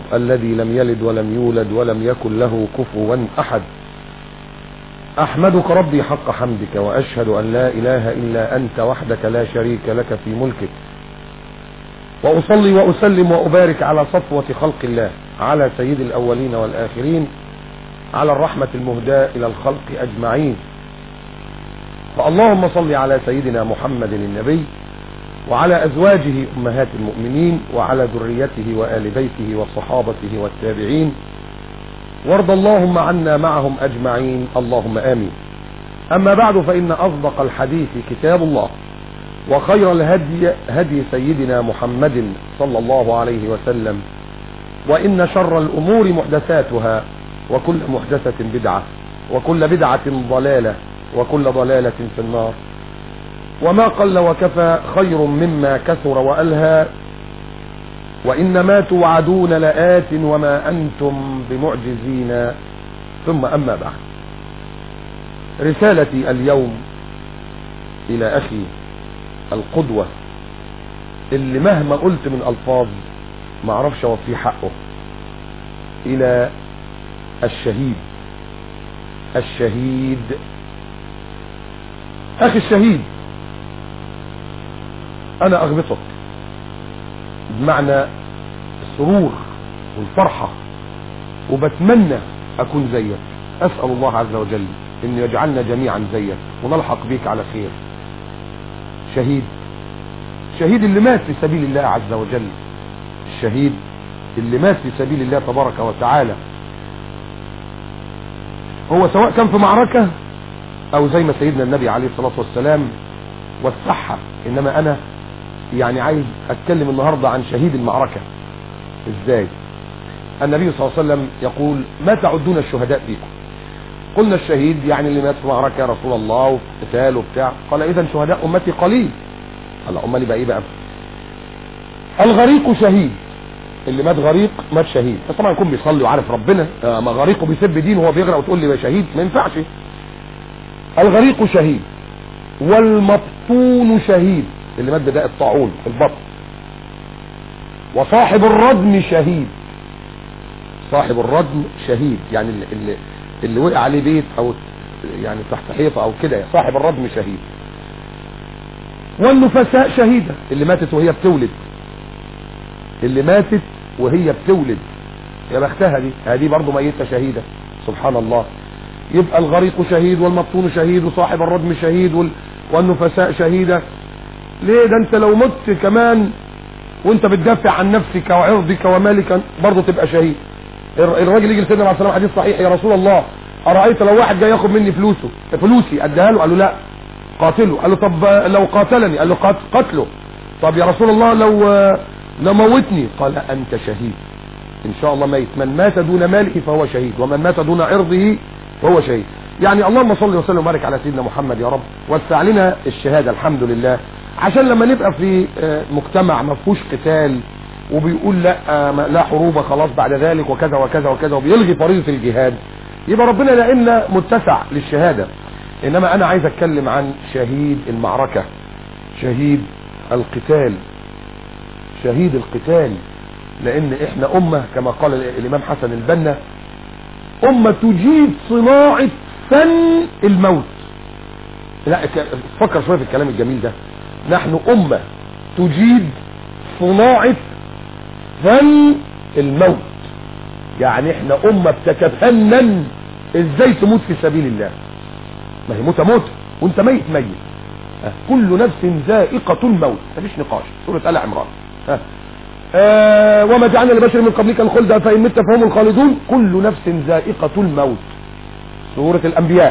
الذي لم يلد ولم يولد ولم يكن له كفوا أحد أحمدك ربي حق حمدك وأشهد أن لا إله إلا أنت وحدك لا شريك لك في ملكك وأصلي وأسلم وأبارك على صفوة خلق الله على سيد الأولين والآخرين على الرحمة المهداة إلى الخلق أجمعين فاللهم صل على سيدنا محمد النبي وعلى أزواجه أمهات المؤمنين وعلى ذريته وآل بيته وصحابته والتابعين وارض اللهم عنا معهم أجمعين اللهم آمين أما بعد فإن أصدق الحديث كتاب الله وخير الهدي هدي سيدنا محمد صلى الله عليه وسلم وإن شر الأمور محدثاتها وكل محدثة بدعة وكل بدعة ضلالة وكل ضلالة في النار وما قل وكفى خير مما كثر وألهى وإنما توعدون لآت وما أنتم بمعجزين ثم أما بعد رسالتي اليوم إلى أخي القدوة اللي مهما قلت من ألفاظ ما اعرفش اوفيه حقه إلى الشهيد الشهيد أخي الشهيد أنا أغبطك بمعنى السرور والفرحة وبتمنى أكون زيك أسأل الله عز وجل أن يجعلنا جميعا زيك ونلحق بيك على خير شهيد شهيد اللي مات في سبيل الله عز وجل الشهيد اللي مات في سبيل الله تبارك وتعالى هو سواء كان في معركة او زي ما سيدنا النبي عليه الصلاة والسلام والصحة انما انا يعني عايز اتكلم النهاردة عن شهيد المعركة ازاي النبي صلى الله عليه وسلم يقول ما تعدون الشهداء فيكم قلنا الشهيد يعني اللي مات في معركة يا رسول الله وفي قتال وبتاع قال اذا شهداء امتي قليل قال امال يبقى ايه بقى الغريق شهيد اللي مات غريق مات شهيد بس طبعا يكون بيصلي وعارف ربنا آه ما غريقه بيسب دين وهو بيغرق وتقول لي شهيد ما ينفعش الغريق شهيد والمبطون شهيد اللي مات بداء الطاعون في البطن وصاحب الردم شهيد صاحب الردم شهيد يعني اللي, اللي, اللي وقع عليه بيت او يعني تحت حيطه او كده صاحب الردم شهيد والنفساء شهيده اللي ماتت وهي بتولد اللي ماتت وهي بتولد يا بختها دي هذه برضه ميتة شهيدة سبحان الله يبقى الغريق شهيد والمبطون شهيد وصاحب الردم شهيد وال... والنفساء شهيدة ليه ده انت لو مت كمان وانت بتدافع عن نفسك وعرضك ومالك برضه تبقى شهيد الراجل يجي لسيدنا عليه الصلاه حديث صحيح يا رسول الله ارايت لو واحد جاي ياخد مني فلوسه فلوسي اديها له قال له لا قاتله قال له طب لو قاتلني قال له قتله طب يا رسول الله لو لو موتني قال انت شهيد ان شاء الله ميت من مات دون ماله فهو شهيد ومن مات دون عرضه فهو شهيد يعني اللهم صل وسلم وبارك على سيدنا محمد يا رب وسع لنا الشهاده الحمد لله عشان لما نبقى في مجتمع ما فيهوش قتال وبيقول لا لا حروب خلاص بعد ذلك وكذا وكذا وكذا وبيلغي فريضه الجهاد يبقى ربنا لقينا متسع للشهاده انما انا عايز اتكلم عن شهيد المعركه شهيد القتال شهيد القتال لان احنا امة كما قال الامام حسن البنا امة تجيد صناعة فن الموت لا فكر شوية في الكلام الجميل ده نحن امة تجيد صناعة فن الموت يعني احنا امة بتتفنن ازاي تموت في سبيل الله ما هي موتة موت وانت ميت ميت كل نفس ذائقة الموت مفيش نقاش سورة آل عمران آه وما جعلنا لبشر من قبلك الخلد فإن مت فهم الخالدون كل نفس ذائقة الموت سورة الأنبياء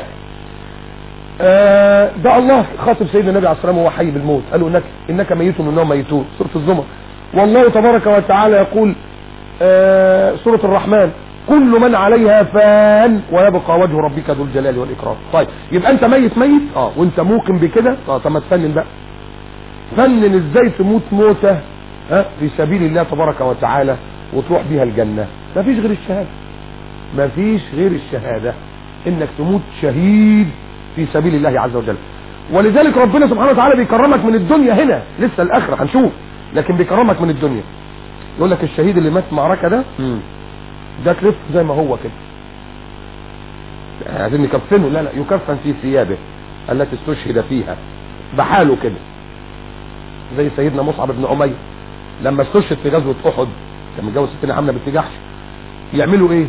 آه ده الله خاطب سيدنا النبي عليه الصلاة والسلام وهو حي بالموت قال له إنك, إنك ميت وإنهم ميتون سورة الزمر والله تبارك وتعالى يقول آه سورة الرحمن كل من عليها فان ويبقى وجه ربك ذو الجلال والإكرام طيب يبقى أنت ميت ميت اه وأنت موقن بكده اه طب ما تفنن بقى فنن ازاي تموت موته ها في سبيل الله تبارك وتعالى وتروح بيها الجنة مفيش غير الشهادة مفيش غير الشهادة انك تموت شهيد في سبيل الله عز وجل ولذلك ربنا سبحانه وتعالى بيكرمك من الدنيا هنا لسه الاخرة هنشوف لكن بيكرمك من الدنيا يقول لك الشهيد اللي مات في معركه ده ده تلف زي ما هو كده عايزين نكفنه لا لا يكفن في ثيابه التي استشهد فيها بحاله كده زي سيدنا مصعب بن عمير لما استشهد في غزوه احد كان متجوز ستنا حمله بنت جحش يعملوا ايه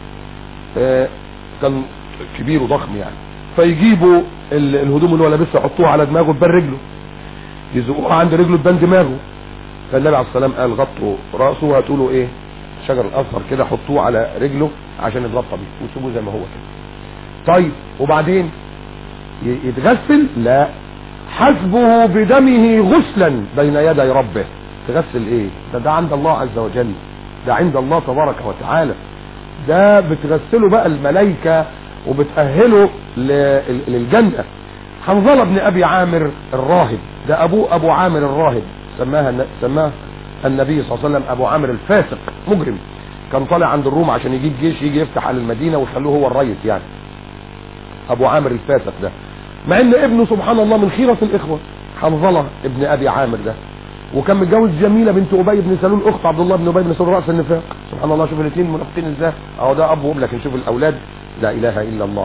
آه كان كبير وضخم يعني فيجيبوا ال- الهدوم اللي هو لابسها يحطوها على دماغه تبان رجله يزقوها عند رجله تبان دماغه فالنبي عليه السلام قال غطوا راسه وهاتوا له ايه شجر الاصفر كده حطوه على رجله عشان يتغطى بيه وسيبوه زي ما هو كده طيب وبعدين ي- يتغسل لا حسبه بدمه غسلا بين يدي ربه تغسل ايه ده ده عند الله عز وجل ده عند الله تبارك وتعالى ده بتغسله بقى الملائكة وبتأهله ل- للجنة حنظلة بن ابي عامر الراهب ده ابوه ابو عامر الراهب سماها سماه النبي صلى الله عليه وسلم ابو عامر الفاسق مجرم كان طالع عند الروم عشان يجيب جيش يجي يفتح على المدينة ويخلوه هو الرئيس يعني ابو عامر الفاسق ده مع ان ابنه سبحان الله من خيرة الاخوة حنظلة ابن ابي عامر ده وكان متجوز جميلة بنت ابي بن سلول اخت عبد الله بن ابي بن سلول راس النفاق سبحان الله شوف الاثنين منافقين ازاي اهو ده اب وام لكن شوف الاولاد لا اله الا الله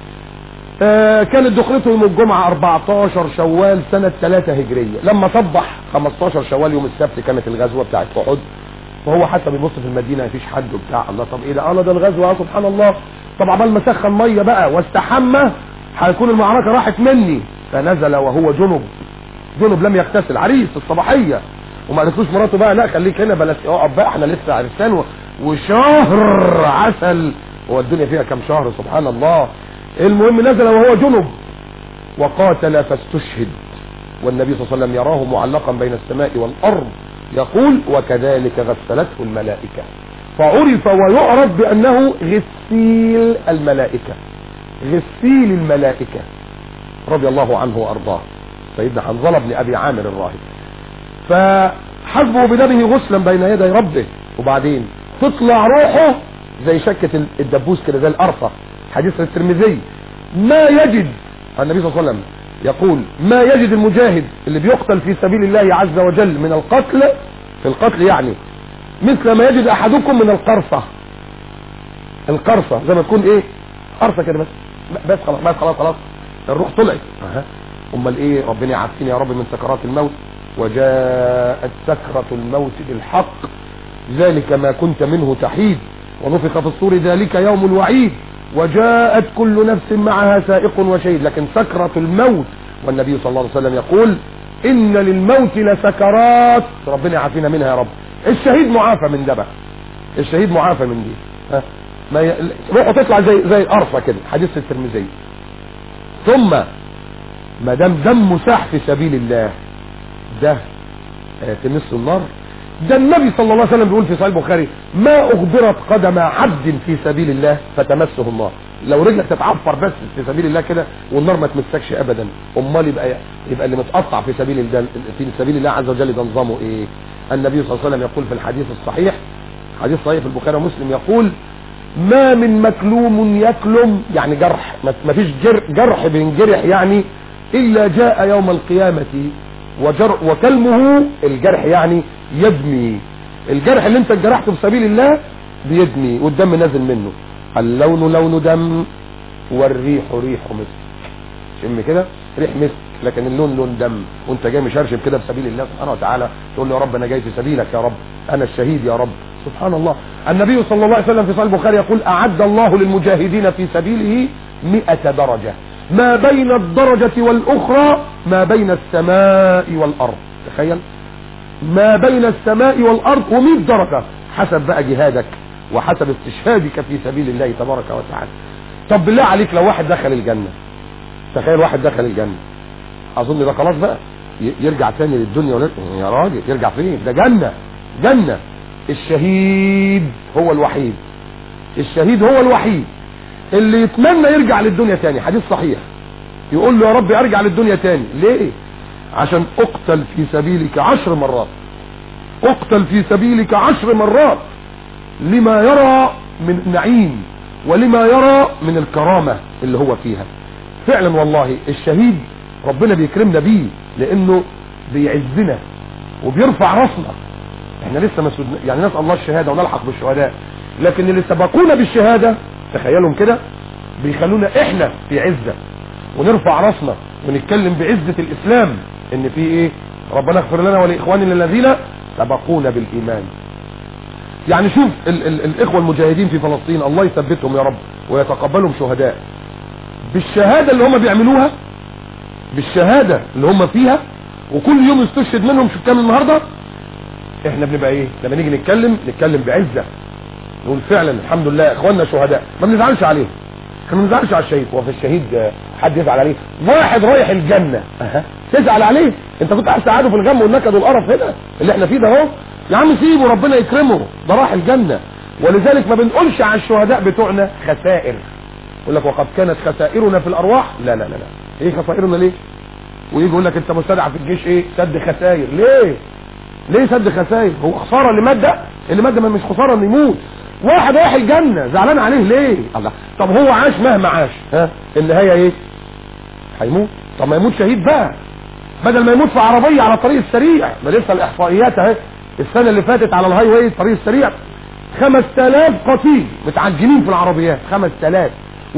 آه كانت دخلته يوم الجمعة 14 شوال سنة 3 هجرية لما صبح 15 شوال يوم السبت كانت الغزوة بتاعت احد وهو حتى بيبص في المدينة مفيش حد وبتاع الله طب ايه ده الله ده الغزوة آه سبحان الله طب عمال ما سخن مية بقى واستحمى هيكون المعركة راحت مني فنزل وهو جنب جنب لم يغتسل عريس الصباحية وما قالتلوش مراته بقى لا خليك هنا بلاش اقف بقى احنا لسه عرسان و- وشهر عسل هو الدنيا فيها كم شهر سبحان الله المهم نزل وهو جنب وقاتل فاستشهد والنبي صلى الله عليه وسلم يراه معلقا بين السماء والارض يقول وكذلك غسلته الملائكة فعرف ويعرف بانه غسيل الملائكة غسيل الملائكة رضي الله عنه وارضاه سيدنا حنظلة بن ابي عامر الراهب فحسبه بدمه غسلا بين يدي ربه وبعدين تطلع روحه زي شكة الدبوس كده زي القرصة حديث الترمذي ما يجد النبي صلى الله عليه وسلم يقول ما يجد المجاهد اللي بيقتل في سبيل الله عز وجل من القتل في القتل يعني مثل ما يجد احدكم من القرصة القرصة زي ما تكون ايه قرصة كده بس بس خلاص بس خلاص خلاص الروح طلعت أها. امال ايه ربنا يعافينا يا رب من سكرات الموت وجاءت سكرة الموت بالحق ذلك ما كنت منه تحيد ونفخ في الصور ذلك يوم الوعيد وجاءت كل نفس معها سائق وشهيد لكن سكرة الموت والنبي صلى الله عليه وسلم يقول ان للموت لسكرات ربنا يعافينا منها يا رب الشهيد معافى من ده بقى الشهيد معافى من دي ها ما ي... روحه تطلع زي زي القرصه كده حديث الترمذي ثم ما دام دمه ساح في سبيل الله ده آه، تمس النار ده النبي صلى الله عليه وسلم بيقول في صحيح البخاري ما اغبرت قدم عبد في سبيل الله فتمسه النار لو رجلك تتعفر بس في سبيل الله كده والنار ما تمسكش ابدا امال يبقى يبقى اللي متقطع في سبيل الله في سبيل الله عز وجل ده نظامه ايه النبي صلى الله عليه وسلم يقول في الحديث الصحيح حديث صحيح في البخاري ومسلم يقول ما من مكلوم يكلم يعني جرح ما فيش جر جرح بينجرح يعني الا جاء يوم القيامة وجر وكلمه الجرح يعني يدمي الجرح اللي انت جرحته في سبيل الله بيدمي والدم نازل منه اللون لون دم والريح ريح مسك شم كده ريح مسك لكن اللون لون دم وانت جاي مشرشب كده في سبيل الله سبحانه وتعالى تقول له يا رب انا جاي في سبيلك يا رب انا الشهيد يا رب سبحان الله النبي صلى الله عليه وسلم في صحيح البخاري يقول اعد الله للمجاهدين في سبيله مئة درجة ما بين الدرجة والاخرى ما بين السماء والارض تخيل ما بين السماء والارض و100 درجة حسب بقى جهادك وحسب استشهادك في سبيل الله تبارك وتعالى طب بالله عليك لو واحد دخل الجنة تخيل واحد دخل الجنة اظن ده خلاص بقى ي- يرجع تاني للدنيا ولا يا راجل يرجع فين ده جنة جنة الشهيد هو الوحيد الشهيد هو الوحيد اللي يتمنى يرجع للدنيا تاني حديث صحيح يقول له يا رب ارجع للدنيا تاني ليه عشان اقتل في سبيلك عشر مرات اقتل في سبيلك عشر مرات لما يرى من نعيم ولما يرى من الكرامة اللي هو فيها فعلا والله الشهيد ربنا بيكرمنا بيه لانه بيعزنا وبيرفع راسنا احنا لسه مسود يعني نسال الله الشهاده ونلحق بالشهداء لكن اللي سبقونا بالشهاده تخيلهم كده بيخلونا احنا في عزه ونرفع راسنا ونتكلم بعزه الاسلام ان في ايه ربنا اغفر لنا ولاخواننا الذين سبقونا بالايمان يعني شوف ال ال الاخوه المجاهدين في فلسطين الله يثبتهم يا رب ويتقبلهم شهداء بالشهاده اللي هم بيعملوها بالشهاده اللي هم فيها وكل يوم يستشهد منهم شوف كام النهارده احنا بنبقى ايه لما نيجي نتكلم نتكلم بعزه نقول فعلا الحمد لله اخواننا شهداء ما بنزعلش عليهم احنا ما بنزعلش على الشهيد هو في الشهيد آه، حد يزعل عليه واحد رايح الجنه أه. تزعل عليه انت كنت عايز تقعده في الغم والنكد والقرف هنا اللي احنا فيه ده اهو يا عم سيبه ربنا يكرمه ده راح الجنه ولذلك ما بنقولش على الشهداء بتوعنا خسائر يقول لك وقد كانت خسائرنا في الارواح لا لا لا لا ايه خسائرنا ليه ويجي يقول لك انت مستدعى في الجيش ايه سد خسائر ليه ليه سد خسائر هو خساره اللي مات ده اللي مات ده مش خساره انه يموت واحد رايح الجنه زعلان عليه ليه الله طب هو عاش مهما عاش ها النهايه ايه هيموت طب ما يموت شهيد بقى بدل ما يموت في عربيه على الطريق السريع ما لسه الاحصائيات اهي السنه اللي فاتت على الهاي واي الطريق السريع 5000 قتيل متعجنين في العربيات 5000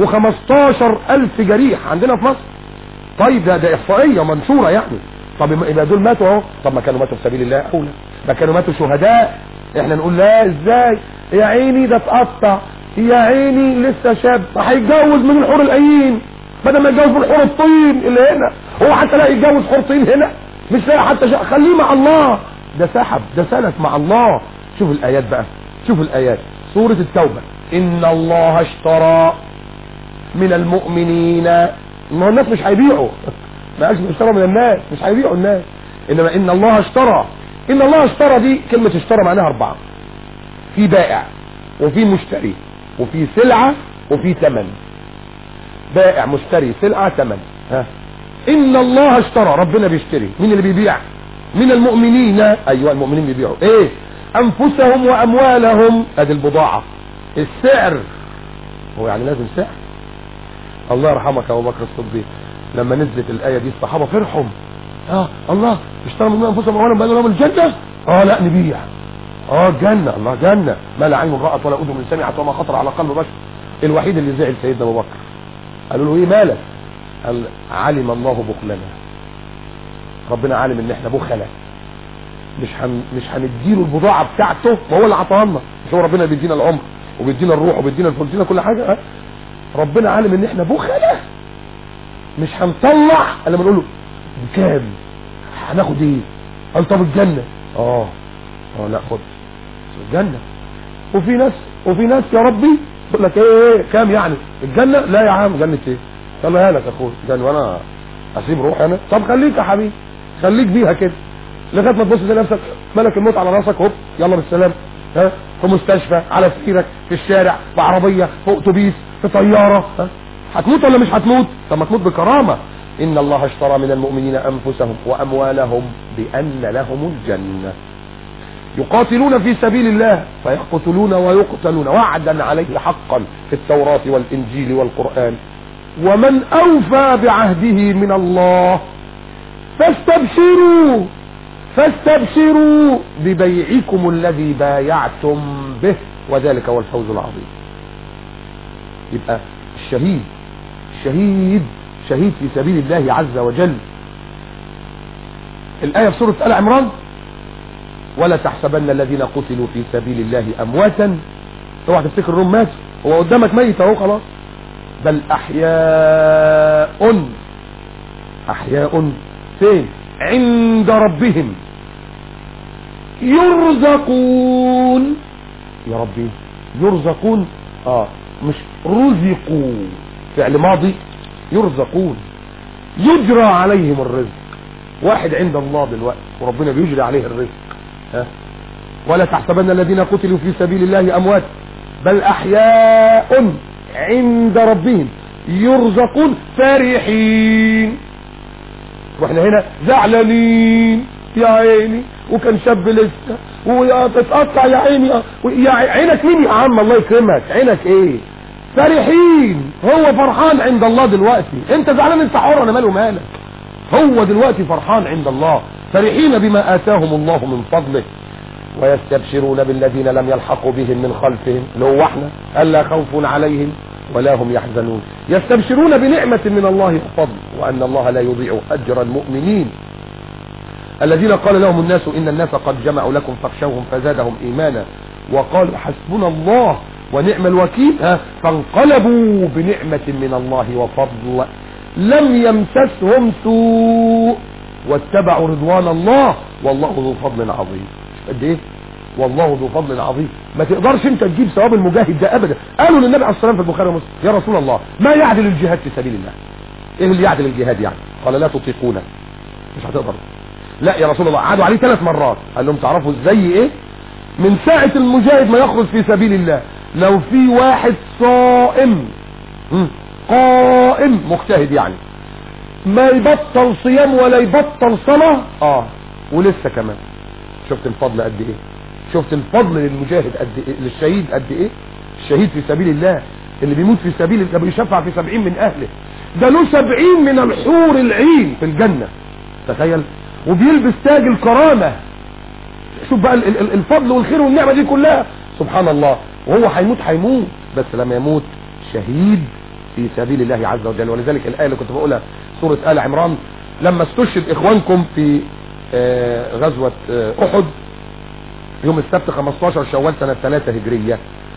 و15000 جريح عندنا في مصر طيب ده ده احصائيه منشوره يعني طب يبقى دول ماتوا اهو طب ما كانوا ماتوا في سبيل الله اولى ما كانوا ماتوا شهداء احنا نقول لا ازاي يا عيني ده اتقطع يا عيني لسه شاب هيتجوز من الحور العين بدل ما يتجوز من الحور الطين اللي هنا هو حتى لا يتجوز حور طين هنا مش لاقي حتى شا... خليه مع الله ده سحب ده سلك مع الله شوف الايات بقى شوف الايات سوره التوبه ان الله اشترى من المؤمنين ما هو الناس مش هيبيعوا ما قالش اشترى من الناس مش هيبيعوا الناس انما ان الله اشترى ان الله اشترى دي كلمة اشترى معناها اربعة في بائع وفي مشتري وفي سلعة وفي ثمن بائع مشتري سلعة ثمن ها ان الله اشترى ربنا بيشتري مين اللي بيبيع من المؤمنين ايوه المؤمنين بيبيعوا ايه انفسهم واموالهم ادي البضاعة السعر هو يعني لازم سعر الله يرحمك يا ابو بكر الصديق لما نزلت الايه دي الصحابه فرحوا اه الله اشترى من انفسهم اولا بقى لهم الجنه اه لا نبيع اه جنه الله جنه ما لا عين رأت ولا اذن سمعت وما خطر على قلب بشر الوحيد اللي زعل سيدنا ابو بكر قالوا له ايه مالك قال علم الله بخلنا ربنا عالم ان احنا بخله مش هن مش هنديله البضاعه بتاعته ما هو اللي عطاها لنا مش هو ربنا بيدينا العمر وبيدينا الروح وبيدينا الفلوس بيدينا كل حاجه اه ربنا عالم ان احنا بخله مش هنطلع الا ما نقول له بكام هناخد ايه قال طب الجنه اه اه لا خد الجنه وفي ناس وفي ناس يا ربي يقول لك ايه ايه كام يعني الجنه لا يا عم جنه ايه يلا لك يا اخويا جنه وانا اسيب روحي انا طب خليك يا حبيبي خليك بيها كده لغايه ما تبص لنفسك ملك الموت على راسك هوب يلا بالسلام ها في مستشفى على سريرك في الشارع في عربيه في اتوبيس في طياره ها هتموت ولا مش هتموت طب ما تموت بكرامه ان الله اشترى من المؤمنين انفسهم واموالهم بان لهم الجنه يقاتلون في سبيل الله فيقتلون ويقتلون وعدا عليه حقا في التوراة والإنجيل والقرآن ومن أوفى بعهده من الله فاستبشروا فاستبشروا ببيعكم الذي بايعتم به وذلك هو الفوز العظيم يبقى الشهيد الشهيد شهيد في سبيل الله عز وجل الآية في سورة آل عمران ولا تحسبن الذين قتلوا في سبيل الله امواتا اوعى تفتكر انهم ماتوا هو قدامك ميت اهو خلاص بل احياء احياء فين عند ربهم يرزقون يا ربي يرزقون اه مش رزقوا فعل ماضي يرزقون يجرى عليهم الرزق واحد عند الله دلوقتي وربنا بيجري عليه الرزق ها ولا تحسبن الذين قتلوا في سبيل الله اموات بل احياء عند ربهم يرزقون فرحين واحنا هنا زعلانين يا عيني وكان شاب لسه وتتقطع يا عيني يا عينك مين يا عم الله يكرمك عينك ايه فرحين هو فرحان عند الله دلوقتي انت زعلان انت حر انا ماله مالك هو دلوقتي فرحان عند الله فرحين بما آتاهم الله من فضله ويستبشرون بالذين لم يلحقوا بهم من خلفهم اللي هو احنا الا خوف عليهم ولا هم يحزنون يستبشرون بنعمة من الله وفضل وان الله لا يضيع اجر المؤمنين الذين قال لهم الناس ان الناس قد جمعوا لكم فاخشوهم فزادهم ايمانا وقالوا حسبنا الله ونعم الوكيل ها فانقلبوا بنعمة من الله وفضل لم يمسسهم سوء واتبعوا رضوان الله والله ذو فضل عظيم قد ايه والله ذو فضل عظيم ما تقدرش انت تجيب ثواب المجاهد ده ابدا قالوا للنبي عليه الصلاه والسلام في البخاري ومسلم يا رسول الله ما يعدل الجهاد في سبيل الله ايه اللي يعدل الجهاد يعني قال لا تطيقونه مش هتقدر لا يا رسول الله عادوا عليه ثلاث مرات قال لهم تعرفوا ازاي ايه من ساعة المجاهد ما يخرج في سبيل الله لو في واحد صائم قائم مجتهد يعني ما يبطل صيام ولا يبطل صلاة اه ولسه كمان شفت الفضل قد ايه شفت الفضل للمجاهد قد ايه للشهيد قد ايه الشهيد في سبيل الله اللي بيموت في سبيل الله بيشفع في سبعين من اهله ده له سبعين من الحور العين في الجنة تخيل وبيلبس تاج الكرامة شوف بقى الفضل والخير والنعمة دي كلها سبحان الله وهو هيموت هيموت بس لما يموت شهيد في سبيل الله عز وجل ولذلك الآية اللي كنت بقولها سورة آل عمران لما استشهد إخوانكم في غزوة أحد يوم السبت 15 شوال سنة 3 هجرية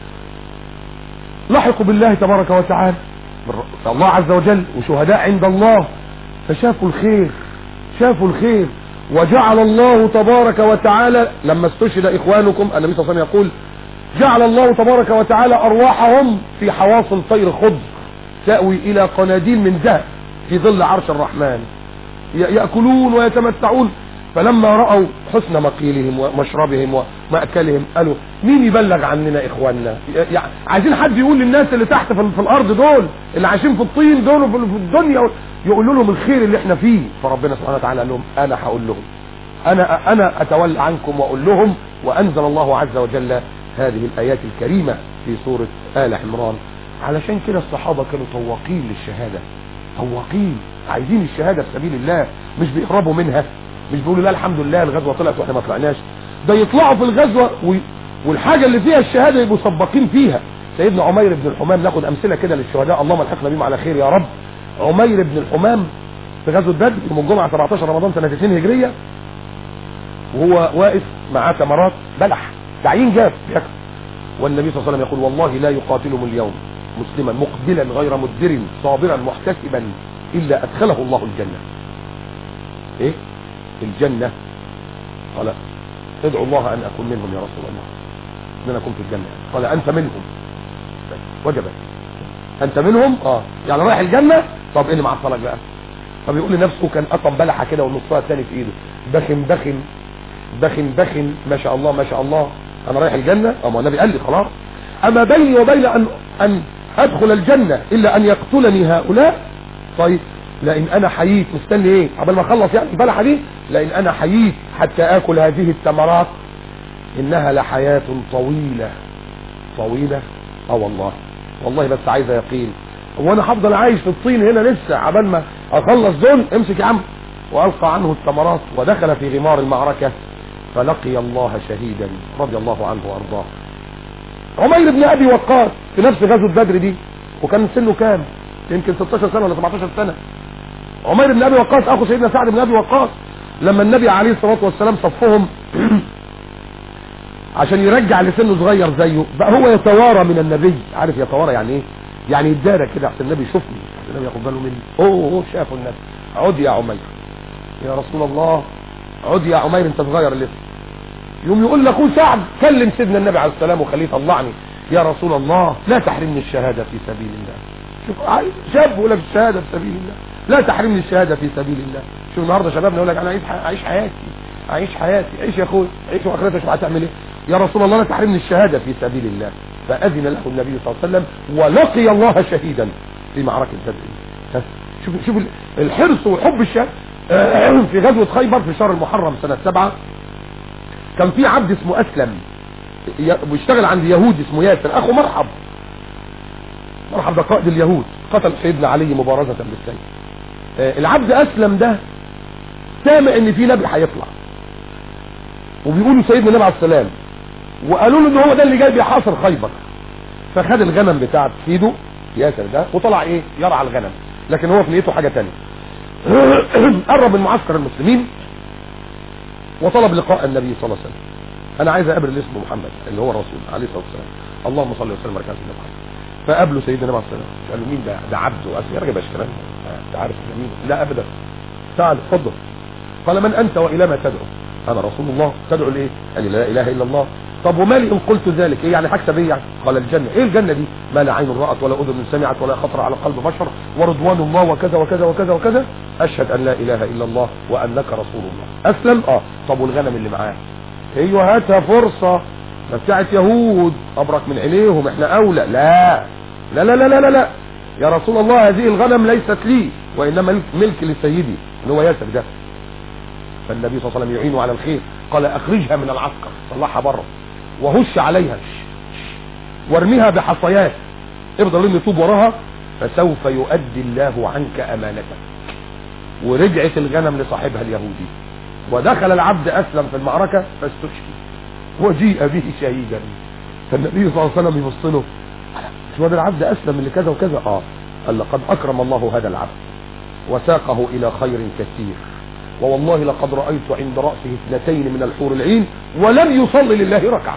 لحقوا بالله تبارك وتعالى الله عز وجل وشهداء عند الله فشافوا الخير شافوا الخير وجعل الله تبارك وتعالى لما استشهد إخوانكم النبي صلى الله عليه وسلم يقول جعل الله تبارك وتعالى أرواحهم في حواصل طير خضر تأوي إلى قناديل من ذهب في ظل عرش الرحمن يأكلون ويتمتعون فلما رأوا حسن مقيلهم ومشربهم ومأكلهم قالوا مين يبلغ عننا إخواننا يعني عايزين حد يقول للناس اللي تحت في الأرض دول اللي عايشين في الطين دول في الدنيا يقولوا لهم الخير اللي احنا فيه فربنا سبحانه وتعالى قال لهم أنا هقول لهم أنا, أنا أتولى عنكم وأقول لهم وأنزل الله عز وجل هذه الآيات الكريمة في سورة آل عمران علشان كده الصحابة كانوا طواقين للشهادة طواقين عايزين الشهادة في سبيل الله مش بيهربوا منها مش بيقولوا لا الحمد لله الغزوة طلعت واحنا ما طلعناش ده يطلعوا في الغزوة و... والحاجة اللي فيها الشهادة يبقوا سباقين فيها سيدنا عمير بن الحمام ناخد امثلة كده للشهداء اللهم الحقنا بهم على خير يا رب عمير بن الحمام في غزوة بدر يوم الجمعة 17 رمضان سنة 2 هجرية وهو واقف معاه ثمرات بلح تعيين جاف بياكل والنبي صلى الله عليه وسلم يقول والله لا يقاتلهم اليوم مسلما مقبلا غير مدبر صابرا محتسبا الا ادخله الله الجنة ايه الجنة قال ادعو الله ان اكون منهم يا رسول الله ان انا اكون في الجنة قال انت منهم وجبت انت منهم اه يعني رايح الجنة طب ايه اللي معطلك بقى فبيقول لنفسه كان قطم بلحة كده والنصها الثاني في ايده دخن دخن دخن دخن ما شاء الله ما شاء الله انا رايح الجنة اما النبي قال لي خلاص اما بيني وبين ان ان ادخل الجنة الا ان يقتلني هؤلاء طيب لان انا حييت مستني ايه قبل ما اخلص يعني البلحة دي لان انا حييت حتى اكل هذه الثمرات انها لحياة طويلة طويلة اه والله والله بس عايزة يقين وانا هفضل عايش في الطين هنا لسه عبال ما اخلص دول امسك يا عم والقى عنه الثمرات ودخل في غمار المعركة فلقي الله شهيدا رضي الله عنه وارضاه عمير بن ابي وقاص في نفس غزوة بدر دي وكان سنه كام يمكن 16 سنة ولا 17 سنة عمير بن ابي وقاص اخو سيدنا سعد بن ابي وقاص لما النبي عليه الصلاة والسلام صفهم عشان يرجع لسنه صغير زيه بقى هو يتوارى من النبي عارف يتوارى يعني ايه يعني يتدارى كده عشان النبي يشوفني عشان النبي ياخد باله مني اوه اوه شافوا النبي عد يا عمير يا رسول الله عد يا عمير انت صغير لسه يوم يقول لاخوه سعد كلم سيدنا النبي عليه السلام وخليه يطلعني يا رسول الله لا تحرمني الشهادة في سبيل الله شوف عايز شاب يقول لك الشهادة في سبيل الله لا تحرمني الشهادة في سبيل الله شوف النهارده شبابنا يقول لك انا عايز اعيش حياتي اعيش حياتي عيش يا اخوي عيش واخرتك شوف هتعمل ايه يا رسول الله لا تحرمني الشهادة في سبيل الله فأذن له النبي صلى الله عليه وسلم ولقي الله شهيدا في معركة بدر شوف شوف الحرص وحب الشهادة في غزوة خيبر في شهر المحرم سنة سبعة كان في عبد اسمه أسلم بيشتغل عند يهود اسمه ياسر أخو مرحب مرحب ده قائد اليهود قتل سيدنا علي مبارزة بالسيف العبد أسلم ده سامع ان في نبي هيطلع وبيقولوا سيدنا النبي عليه السلام وقالوا له ان هو ده اللي جاي بيحاصر خيبر فخد الغنم بتاعت ايده ياسر ده وطلع ايه يرعى الغنم لكن هو في نيته حاجه ثانيه قرب من معسكر المسلمين وطلب لقاء النبي صلى الله عليه وسلم انا عايز اقابل اللي اسمه محمد اللي هو الرسول عليه الصلاه والسلام اللهم صل وسلم على سيدنا محمد فقابله سيدنا النبي عليه الصلاه والسلام قال له مين ده ده عبد واسير يا راجل باش كلام انت عارف ده مين لا ابدا تعال اتفضل قال من انت والى ما تدعو انا رسول الله تدعو لايه قال لي لا اله الا الله طب وما لي ان قلت ذلك ايه يعني هكسب ايه يعني قال الجنه ايه الجنه دي ما لا عين رات ولا اذن سمعت ولا خطر على قلب بشر ورضوان الله وكذا وكذا وكذا وكذا اشهد ان لا اله الا الله وانك رسول الله اسلم اه طب والغنم اللي معاه ايوه هاتها فرصه ما بتاعت يهود ابرك من عينيهم احنا اولى لا لا لا لا لا لا, لا. يا رسول الله هذه الغنم ليست لي وانما ملك لسيدي اللي هو ياسر ده فالنبي صلى الله عليه وسلم يعينه على الخير قال اخرجها من العسكر طلعها بره وهش عليها وارميها بحصيات افضل لم يطوب وراها فسوف يؤدي الله عنك امانتك ورجعت الغنم لصاحبها اليهودي ودخل العبد اسلم في المعركة فاستشهد وجيء به شهيدا فالنبي صلى الله عليه وسلم يبص له مش هو ده العبد اسلم اللي كذا وكذا اه قال لقد اكرم الله هذا العبد وساقه الى خير كثير ووالله لقد رأيت عند رأسه اثنتين من الحور العين ولم يصلي لله ركعة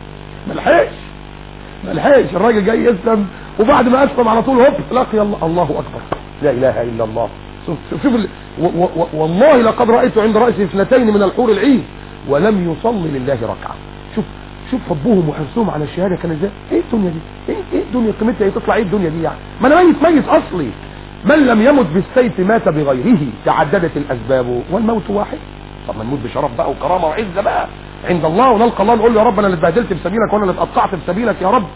ملحقش ملحقش الراجل جاي يسلم وبعد ما اسلم على طول هوب لقي الله الله اكبر لا اله الا الله شوف شوف ال... و... و... والله لقد رأيت عند رأسه اثنتين من الحور العين ولم يصلي لله ركعة شوف شوف حبهم وحرصهم على الشهادة كان ازاي ايه الدنيا دي ايه, إيه الدنيا قيمتها ايه تطلع ايه الدنيا دي يعني ما انا ميت ميت اصلي من لم يمت بالسيف مات بغيره تعددت الاسباب والموت واحد طب ما نموت بشرف بقى وكرامه وعزه بقى عند الله ونلقى الله نقول له يا رب انا اللي اتبهدلت في سبيلك وانا اللي اتقطعت في سبيلك يا رب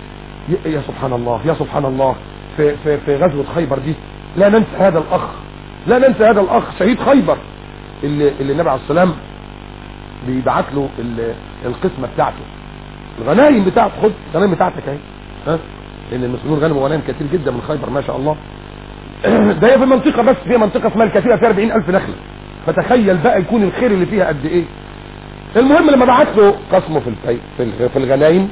يا سبحان الله يا سبحان الله في في في غزوه خيبر دي لا ننسى هذا الاخ لا ننسى هذا الاخ شهيد خيبر اللي اللي النبي عليه السلام بيبعت له القسمه بتاعته الغنايم بتاعته خد الغنايم بتاعتك اهي ها لان المسلمون غنموا غنايم كتير جدا من خيبر ما شاء الله ده هي في منطقة بس في منطقة اسمها الكثيرة فيها 40 ألف نخلة فتخيل بقى يكون الخير اللي فيها قد ايه المهم لما بعت له قسمه في الفي في, في الغنايم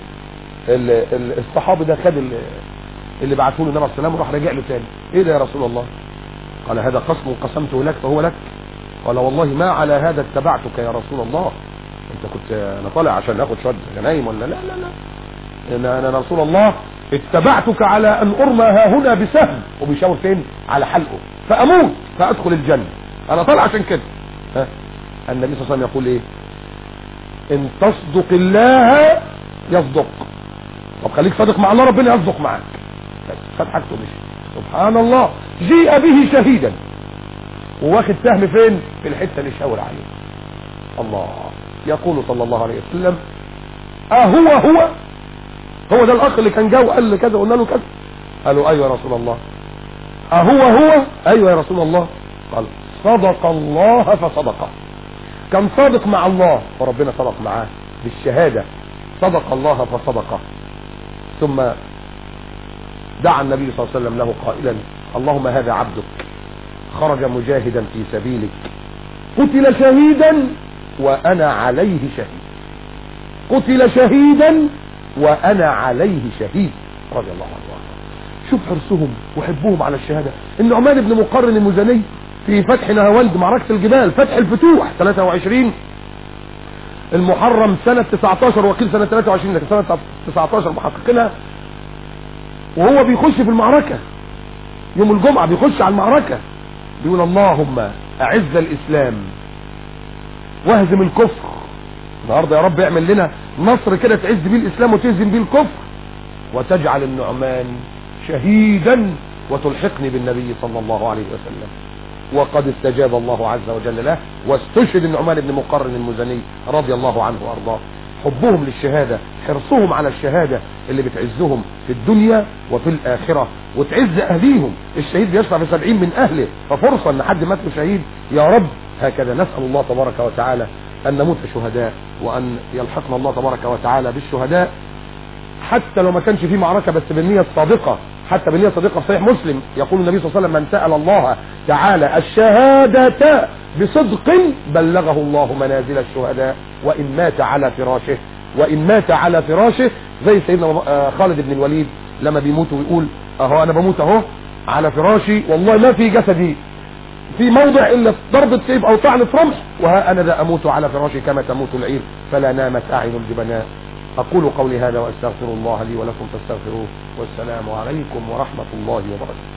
الصحابي ده خد اللي بعته له النبي عليه السلام وراح راجع له تاني ايه ده يا رسول الله قال هذا قسم قسمته لك فهو لك قال والله ما على هذا اتبعتك يا رسول الله انت كنت انا طالع عشان اخد شويه غنايم ولا لا لا لا انا انا رسول الله اتبعتك على ان ارمى ها هنا بسهم وبيشاور فين على حلقه فاموت فادخل الجنة انا طالع عشان كده ها النبي صلى الله عليه وسلم يقول ايه ان تصدق الله يصدق طب خليك صادق مع الله ربنا يصدق معاك بس خد حاجته مشي سبحان الله جيء به شهيدا وواخد سهم فين في الحته اللي شاور عليه الله يقول صلى الله عليه وسلم اهو هو هو ده الاخ اللي كان جاي وقال لي كذا قلنا له كذا قالوا ايوه يا رسول الله اهو هو ايوه يا رسول الله قال صدق الله فصدقه كان صادق مع الله فربنا صدق معاه بالشهاده صدق الله فصدقه ثم دعا النبي صلى الله عليه وسلم له قائلا اللهم هذا عبدك خرج مجاهدا في سبيلك قتل شهيدا وانا عليه شهيد قتل شهيدا وانا عليه شهيد رضي الله عنه شوف حرصهم وحبهم على الشهادة النعمان بن مقرن المزني في فتح نهاوند معركة الجبال فتح الفتوح 23 المحرم سنة 19 وكيل سنة 23 لكن سنة 19 محققينها وهو بيخش في المعركة يوم الجمعة بيخش على المعركة بيقول اللهم اعز الاسلام واهزم الكفر النهاردة يا رب اعمل لنا نصر كده تعز بيه الاسلام وتهزم بيه الكفر وتجعل النعمان شهيدا وتلحقني بالنبي صلى الله عليه وسلم وقد استجاب الله عز وجل له واستشهد النعمان بن مقرن المزني رضي الله عنه وارضاه حبهم للشهادة حرصهم على الشهادة اللي بتعزهم في الدنيا وفي الآخرة وتعز أهليهم الشهيد بيشفع في سبعين من أهله ففرصة أن حد مات شهيد يا رب هكذا نسأل الله تبارك وتعالى أن نموت شهداء وأن يلحقنا الله تبارك وتعالى بالشهداء حتى لو ما كانش في معركة بس بالنية الصادقة حتى بالنية الصادقة في صحيح مسلم يقول النبي صلى الله عليه وسلم من سأل الله تعالى الشهادة بصدق بلغه الله منازل الشهداء وإن مات على فراشه وإن مات على فراشه زي سيدنا خالد بن الوليد لما بيموت ويقول اهو انا بموت اهو على فراشي والله ما في جسدي في موضع الا ضربة سيف او طعنة رمح وها انا ذا اموت على فراشي كما تموت العير فلا نامت اعين الجبناء اقول قولي هذا واستغفر الله لي ولكم فاستغفروه والسلام عليكم ورحمة الله وبركاته